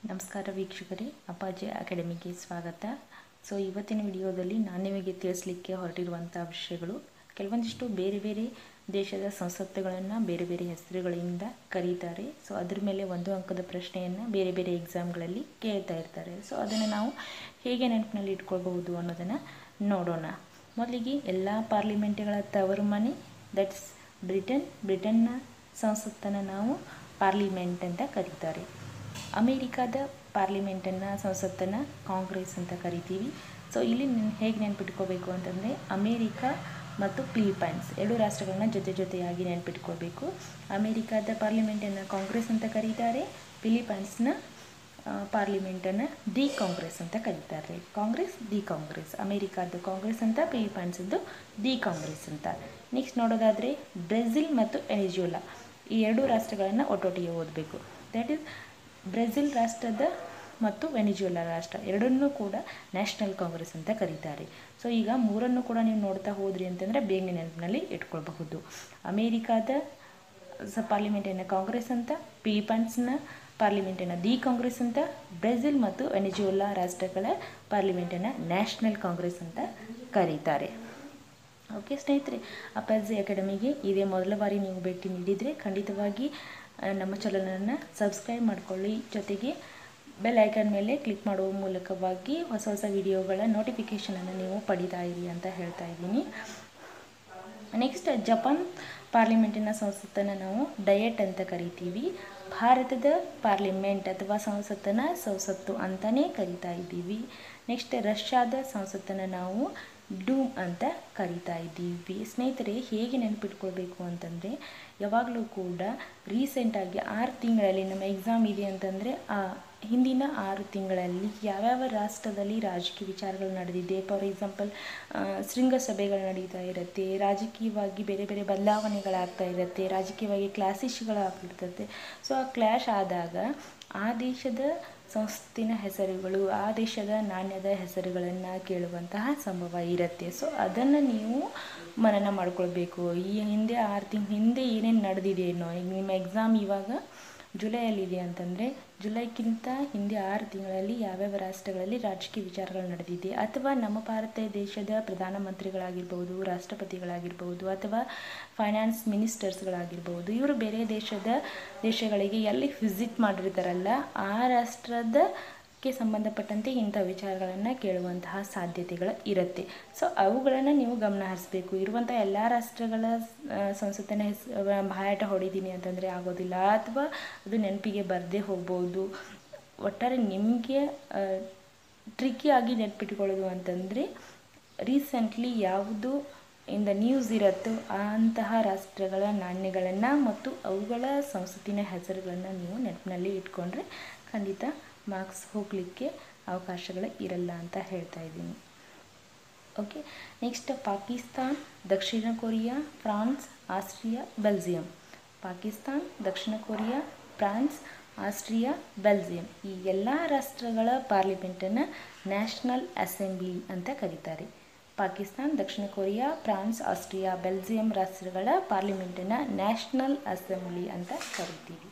ನಮಸ್ಕಾರ ವೀಕ್ಷಕರೇ ಅಪ್ಪಾಜಿ ಅಕಾಡೆಮಿಗೆ ಸ್ವಾಗತ ಸೊ ಇವತ್ತಿನ ವಿಡಿಯೋದಲ್ಲಿ ನಾನು ನಿಮಗೆ ತಿಳಿಸ್ಲಿಕ್ಕೆ ಹೊರಟಿರುವಂಥ ವಿಷಯಗಳು ಕೆಲವೊಂದಿಷ್ಟು ಬೇರೆ ಬೇರೆ ದೇಶದ ಸಂಸತ್ತುಗಳನ್ನು ಬೇರೆ ಬೇರೆ ಹೆಸರುಗಳಿಂದ ಕರೀತಾರೆ ಸೊ ಅದ್ರ ಮೇಲೆ ಒಂದು ಅಂಕದ ಪ್ರಶ್ನೆಯನ್ನು ಬೇರೆ ಬೇರೆ ಎಕ್ಸಾಮ್ಗಳಲ್ಲಿ ಕೇಳ್ತಾ ಇರ್ತಾರೆ ಸೊ ಅದನ್ನು ನಾವು ಹೇಗೆ ನೆನಪಿನಲ್ಲಿ ಇಟ್ಕೊಳ್ಬಹುದು ಅನ್ನೋದನ್ನು ನೋಡೋಣ ಮೊದಲಿಗೆ ಎಲ್ಲ ಪಾರ್ಲಿಮೆಂಟ್ಗಳ ತವರು ಮನೆ ದಟ್ಸ್ ಬ್ರಿಟನ್ ಬ್ರಿಟನ್ನ ಸಂಸತ್ತನ್ನು ನಾವು ಪಾರ್ಲಿಮೆಂಟ್ ಅಂತ ಕರೀತಾರೆ ಅಮೇರಿಕಾದ ಪಾರ್ಲಿಮೆಂಟನ್ನು ಸಂಸತ್ತನ್ನು ಕಾಂಗ್ರೆಸ್ ಅಂತ ಕರಿತೀವಿ ಸೊ ಇಲ್ಲಿ ಹೇಗೆ ನೆನ್ಪಿಟ್ಕೋಬೇಕು ಅಂತಂದರೆ ಅಮೇರಿಕಾ ಮತ್ತು ಫಿಲಿಪೈನ್ಸ್ ಎರಡು ರಾಷ್ಟ್ರಗಳನ್ನ ಜೊತೆ ಜೊತೆಯಾಗಿ ನೆನ್ಪಿಟ್ಕೊಳ್ಬೇಕು ಅಮೇರಿಕಾದ ಪಾರ್ಲಿಮೆಂಟನ್ನು ಕಾಂಗ್ರೆಸ್ ಅಂತ ಕರೀತಾರೆ ಫಿಲಿಪೈನ್ಸ್ನ ಪಾರ್ಲಿಮೆಂಟನ್ನು ದಿ ಕಾಂಗ್ರೆಸ್ ಅಂತ ಕರೀತಾರೆ ಕಾಂಗ್ರೆಸ್ ದಿ ಕಾಂಗ್ರೆಸ್ ಅಮೇರಿಕಾದ ಕಾಂಗ್ರೆಸ್ ಅಂತ ಫಿಲಿಪೈನ್ಸದ್ದು ದಿ ಕಾಂಗ್ರೆಸ್ ಅಂತ ನೆಕ್ಸ್ಟ್ ನೋಡೋದಾದರೆ ಬ್ರೆಜಿಲ್ ಮತ್ತು ಎನಿಜುಲಾ ಈ ಎರಡು ರಾಷ್ಟ್ರಗಳನ್ನು ಒಟ್ಟೊಟ್ಟಿಗೆ ಓದಬೇಕು ದ್ಯಾಟ್ ಈಸ್ ಬ್ರೆಜಿಲ್ ರಾಷ್ಟ್ರದ ಮತ್ತು ವೆನಿಜುಲಾ ರಾಷ್ಟ್ರ ಎರಡನ್ನೂ ಕೂಡ ನ್ಯಾಷನಲ್ ಕಾಂಗ್ರೆಸ್ ಅಂತ ಕರೀತಾರೆ ಸೊ ಈಗ ಮೂರನ್ನು ಕೂಡ ನೀವು ನೋಡ್ತಾ ಹೋದ್ರಿ ಅಂತಂದರೆ ಬೇಗ ನೆನಪಿನಲ್ಲಿ ಇಟ್ಕೊಳ್ಬಹುದು ಅಮೇರಿಕಾದ ಸ ಪಾರ್ಲಿಮೆಂಟಿನ ಕಾಂಗ್ರೆಸ್ ಅಂತ ಫಿಲಿಪೈನ್ಸ್ನ ಪಾರ್ಲಿಮೆಂಟಿನ ದಿ ಕಾಂಗ್ರೆಸ್ ಅಂತ ಬ್ರೆಜಿಲ್ ಮತ್ತು ವೆನಿಜುಲಾ ರಾಷ್ಟ್ರಗಳ ಪಾರ್ಲಿಮೆಂಟಿನ ನ್ಯಾಷನಲ್ ಕಾಂಗ್ರೆಸ್ ಅಂತ ಕರೀತಾರೆ ಓಕೆ ಸ್ನೇಹಿತರೆ ಅಪ್ಪಾಜಿ ಅಕಾಡೆಮಿಗೆ ಇದೇ ಮೊದಲ ಬಾರಿ ನೀವು ಭೇಟಿ ನೀಡಿದರೆ ಖಂಡಿತವಾಗಿ ನಮ್ಮ ಚಾನಲನ್ನು ಸಬ್ಸ್ಕ್ರೈಬ್ ಮಾಡಿಕೊಳ್ಳಿ ಜೊತೆಗೆ ಬೆಲ್ ಐಕನ್ ಮೇಲೆ ಕ್ಲಿಕ್ ಮಾಡುವ ಮೂಲಕವಾಗಿ ಹೊಸ ಹೊಸ ವಿಡಿಯೋಗಳ ನೋಟಿಫಿಕೇಷನನ್ನು ನೀವು ಪಡಿತಾ ಇರಿ ಅಂತ ಹೇಳ್ತಾ ಇದ್ದೀನಿ ನೆಕ್ಸ್ಟ್ ಜಪಾನ್ ಪಾರ್ಲಿಮೆಂಟಿನ ಸಂಸತ್ತನ್ನು ನಾವು ಡಯಟ್ ಅಂತ ಕರಿತೀವಿ ಭಾರತದ ಪಾರ್ಲಿಮೆಂಟ್ ಅಥವಾ ಸಂಸತ್ತನ್ನು ಸಂಸತ್ತು ಅಂತಲೇ ಕರಿತಾ ಇದ್ದೀವಿ ನೆಕ್ಸ್ಟ್ ರಷ್ಯಾದ ಸಂಸತ್ತನ್ನು ನಾವು ಡೂಮ್ ಅಂತ ಕರಿತಾ ಇದ್ದೀವಿ ಸ್ನೇಹಿತರೆ ಹೇಗೆ ನೆನಪಿಟ್ಕೊಳ್ಬೇಕು ಅಂತಂದರೆ ಯಾವಾಗಲೂ ಕೂಡ ರೀಸೆಂಟಾಗಿ ಆರು ತಿಂಗಳಲ್ಲಿ ನಮ್ಮ ಎಕ್ಸಾಮ್ ಇದೆ ಅಂತಂದರೆ ಆ ಹಿಂದಿನ ಆರು ತಿಂಗಳಲ್ಲಿ ಯಾವ್ಯಾವ ರಾಷ್ಟ್ರದಲ್ಲಿ ರಾಜಕೀಯ ವಿಚಾರಗಳು ನಡೆದಿದೆ ಫಾರ್ ಎಕ್ಸಾಂಪಲ್ ಶೃಂಗಸಭೆಗಳು ನಡೀತಾ ಇರುತ್ತೆ ರಾಜಕೀಯವಾಗಿ ಬೇರೆ ಬೇರೆ ಬದಲಾವಣೆಗಳಾಗ್ತಾ ಇರುತ್ತೆ ರಾಜಕೀಯವಾಗಿ ಕ್ಲಾಸಿಶ್ಗಳು ಆಗ್ತಿರ್ತದೆ ಸೊ ಆ ಕ್ಲ್ಯಾಶ್ ಆದಾಗ ಆ ದೇಶದ ಸಂಸ್ಥಿನ ಹೆಸರುಗಳು ಆ ದೇಶದ ನಾಣ್ಯದ ಹೆಸರುಗಳನ್ನು ಕೇಳುವಂತಹ ಸಂಭವ ಇರುತ್ತೆ ಸೊ ಅದನ್ನು ನೀವು ಮನನ ಮಾಡ್ಕೊಳ್ಬೇಕು ಈ ಹಿಂದೆ ಆರು ತಿಂಗ್ ಹಿಂದೆ ಏನೇನು ನಡೆದಿದೆ ಅನ್ನೋ ಈಗ ನಿಮ್ಮ ಎಕ್ಸಾಮ್ ಇವಾಗ ಜುಲೈಯಲ್ಲಿದೆ ಅಂತಂದರೆ ಜುಲೈಕ್ಕಿಂತ ಹಿಂದೆ ಆರು ತಿಂಗಳಲ್ಲಿ ಯಾವ್ಯಾವ ರಾಷ್ಟ್ರಗಳಲ್ಲಿ ರಾಜಕೀಯ ವಿಚಾರಗಳು ನಡೆದಿದೆ ಅಥವಾ ನಮ್ಮ ಭಾರತ ದೇಶದ ಪ್ರಧಾನಮಂತ್ರಿಗಳಾಗಿರ್ಬೋದು ರಾಷ್ಟ್ರಪತಿಗಳಾಗಿರ್ಬೋದು ಅಥವಾ ಫೈನಾನ್ಸ್ ಮಿನಿಸ್ಟರ್ಸ್ಗಳಾಗಿರ್ಬೋದು ಇವರು ಬೇರೆ ದೇಶದ ದೇಶಗಳಿಗೆ ಎಲ್ಲಿ ವಿಸಿಟ್ ಮಾಡಿರ್ತಾರಲ್ಲ ಆ ರಾಷ್ಟ್ರದ ಕ್ಕೆ ಸಂಬಂಧಪಟ್ಟಂತೆ ಇಂಥ ವಿಚಾರಗಳನ್ನು ಕೇಳುವಂತಹ ಸಾಧ್ಯತೆಗಳು ಇರುತ್ತೆ ಸೊ ಅವುಗಳನ್ನು ನೀವು ಗಮನ ಹರಿಸಬೇಕು ಇರುವಂಥ ಎಲ್ಲ ರಾಷ್ಟ್ರಗಳ ಸಂಸತ್ತಿನ ಹೆಸ್ ಬಾಯಾಟ ಹೊಡಿತೀನಿ ಅಂತಂದರೆ ಆಗೋದಿಲ್ಲ ಅಥವಾ ಅದು ನೆನಪಿಗೆ ಬರದೇ ಹೋಗ್ಬೋದು ಒಟ್ಟಾರೆ ನಿಮಗೆ ಟ್ರಿಕ್ಕಿಯಾಗಿ ನೆನಪಿಟ್ಕೊಳ್ಳೋದು ಅಂತಂದರೆ ರೀಸೆಂಟ್ಲಿ ಯಾವುದು ಇಂದ ನ್ಯೂಸ್ ಇರುತ್ತೋ ಅಂತಹ ರಾಷ್ಟ್ರಗಳ ನಾಣ್ಯಗಳನ್ನು ಮತ್ತು ಅವುಗಳ ಸಂಸತ್ತಿನ ಹೆಸರುಗಳನ್ನು ನೀವು ನೆನಪಿನಲ್ಲಿ ಇಟ್ಕೊಂಡ್ರೆ ಖಂಡಿತ ಮಾರ್ಕ್ಸ್ ಹೋಗಲಿಕ್ಕೆ ಅವಕಾಶಗಳು ಇರಲ್ಲ ಅಂತ ಹೇಳ್ತಾ ಇದ್ದೀನಿ ಓಕೆ ನೆಕ್ಸ್ಟ್ ಪಾಕಿಸ್ತಾನ್ ದಕ್ಷಿಣ Korea France Austria Belgium Pakistan ದಕ್ಷಿಣ ಕೊರಿಯಾ ಫ್ರಾನ್ಸ್ ಆಸ್ಟ್ರಿಯಾ ಬೆಲ್ಜಿಯಂ ಈ ಎಲ್ಲ ರಾಷ್ಟ್ರಗಳ ಪಾರ್ಲಿಮೆಂಟನ್ನು ನ್ಯಾಷನಲ್ ಅಸೆಂಬ್ಲಿ ಅಂತ ಕರೀತಾರೆ ಪಾಕಿಸ್ತಾನ್ ದಕ್ಷಿಣ ಕೊರಿಯಾ ಫ್ರಾನ್ಸ್ ಆಸ್ಟ್ರಿಯಾ ಬೆಲ್ಜಿಯಂ ರಾಷ್ಟ್ರಗಳ ಪಾರ್ಲಿಮೆಂಟನ್ನು ನ್ಯಾಷನಲ್ ಅಸೆಂಬ್ಲಿ ಅಂತ ಕರಿತೀವಿ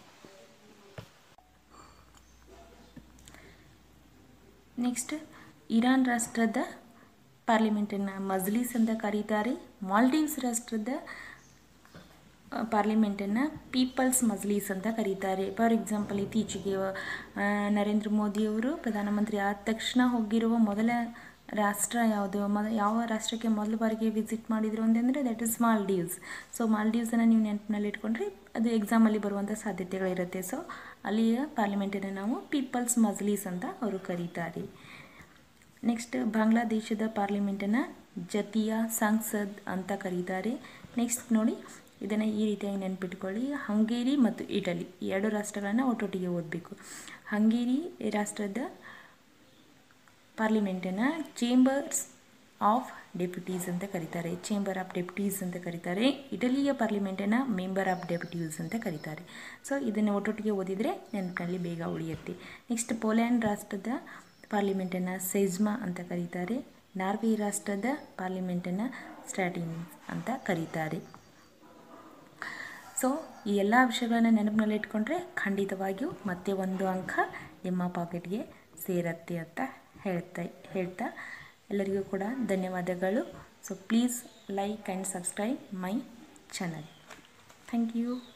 ನೆಕ್ಸ್ಟ್ ಇರಾನ್ ರಾಷ್ಟ್ರದ ಪಾರ್ಲಿಮೆಂಟನ್ನು ಮಜ್ಲಿಸ್ ಅಂತ ಕರೀತಾರೆ ಮಾಲ್ಡೀವ್ಸ್ ರಾಷ್ಟ್ರದ ಪಾರ್ಲಿಮೆಂಟನ್ನು ಪೀಪಲ್ಸ್ ಮಜ್ಲೀಸ್ ಅಂತ ಕರೀತಾರೆ ಫಾರ್ ಎಕ್ಸಾಂಪಲ್ ಇತ್ತೀಚೆಗೆ ನರೇಂದ್ರ ಮೋದಿಯವರು ಪ್ರಧಾನಮಂತ್ರಿ ಆದ ತಕ್ಷಣ ಹೋಗಿರುವ ಮೊದಲ ರಾಷ್ಟ್ರ ಯಾವುದು ಮೊದ ಯಾವ ರಾಷ್ಟ್ರಕ್ಕೆ ಮೊದಲ ಬಾರಿಗೆ ವಿಸಿಟ್ ಮಾಡಿದರು ಅಂತಂದರೆ ದಟ್ ಇಸ್ ಮಾಲ್ಡೀವ್ಸ್ ಸೊ ಮಾಲ್ಡೀವ್ಸನ್ನು ನೀವು ನೆನಪಿನಲ್ಲಿ ಇಟ್ಕೊಂಡ್ರೆ ಅದು ಎಕ್ಸಾಮಲ್ಲಿ ಬರುವಂಥ ಸಾಧ್ಯತೆಗಳಿರುತ್ತೆ ಸೊ ಅಲ್ಲಿಯ ಪಾರ್ಲಿಮೆಂಟನ್ನು ನಾವು ಪೀಪಲ್ಸ್ ಮಜ್ಲೀಸ್ ಅಂತ ಅವರು ಕರೀತಾರೆ ನೆಕ್ಸ್ಟ್ ಬಾಂಗ್ಲಾದೇಶದ ಪಾರ್ಲಿಮೆಂಟನ್ನು ಜತಿಯಾ ಸಂಸದ್ ಅಂತ ಕರೀತಾರೆ ನೆಕ್ಸ್ಟ್ ನೋಡಿ ಇದನ್ನು ಈ ರೀತಿಯಾಗಿ ನೆನ್ಪಿಟ್ಕೊಳ್ಳಿ ಹಂಗೇರಿ ಮತ್ತು ಇಟಲಿ ಈ ಎರಡು ರಾಷ್ಟ್ರಗಳನ್ನು ಒಟ್ಟೊಟ್ಟಿಗೆ ಓದಬೇಕು ಹಂಗೇರಿ ರಾಷ್ಟ್ರದ ಪಾರ್ಲಿಮೆಂಟನ್ನು ಚೇಂಬರ್ಸ್ ಆಫ್ ಡೆಪ್ಯೂಟೀಸ್ ಅಂತ ಕರೀತಾರೆ ಚೇಂಬರ್ ಆಫ್ ಡೆಪ್ಯೂಟೀಸ್ ಅಂತ ಕರೀತಾರೆ ಇಟಲಿಯ ಪಾರ್ಲಿಮೆಂಟನ್ನು ಮೆಂಬರ್ ಆಫ್ ಡೆಪ್ಯೂಟೀಸ್ ಅಂತ ಕರೀತಾರೆ ಸೊ ಇದನ್ನು ಒಟ್ಟೊಟ್ಟಿಗೆ ಓದಿದರೆ ನೆನಪಿನಲ್ಲಿ ಬೇಗ ಉಳಿಯುತ್ತೆ ನೆಕ್ಸ್ಟ್ ಪೋಲ್ಯಾಂಡ್ ರಾಷ್ಟ್ರದ ಪಾರ್ಲಿಮೆಂಟನ್ನು ಸೆಜ್ಮಾ ಅಂತ ಕರೀತಾರೆ ನಾರ್ವೆ ರಾಷ್ಟ್ರದ ಪಾರ್ಲಿಮೆಂಟನ್ನು ಸ್ಟ್ಯಾಟಿನ್ ಅಂತ ಕರೀತಾರೆ ಸೊ ಈ ಎಲ್ಲ ವಿಷಯಗಳನ್ನ ನೆನಪಿನಲ್ಲಿ ಇಟ್ಕೊಂಡ್ರೆ ಖಂಡಿತವಾಗಿಯೂ ಮತ್ತೆ ಒಂದು ಅಂಕ ನಿಮ್ಮ ಪಾಕೆಟ್ಗೆ ಸೇರತ್ತೆ ಅಂತ ಹೇಳ್ತಾ ಹೇಳ್ತಾ ಎಲ್ಲರಿಗೂ ಕೂಡ ಧನ್ಯವಾದಗಳು so please like and subscribe my channel thank you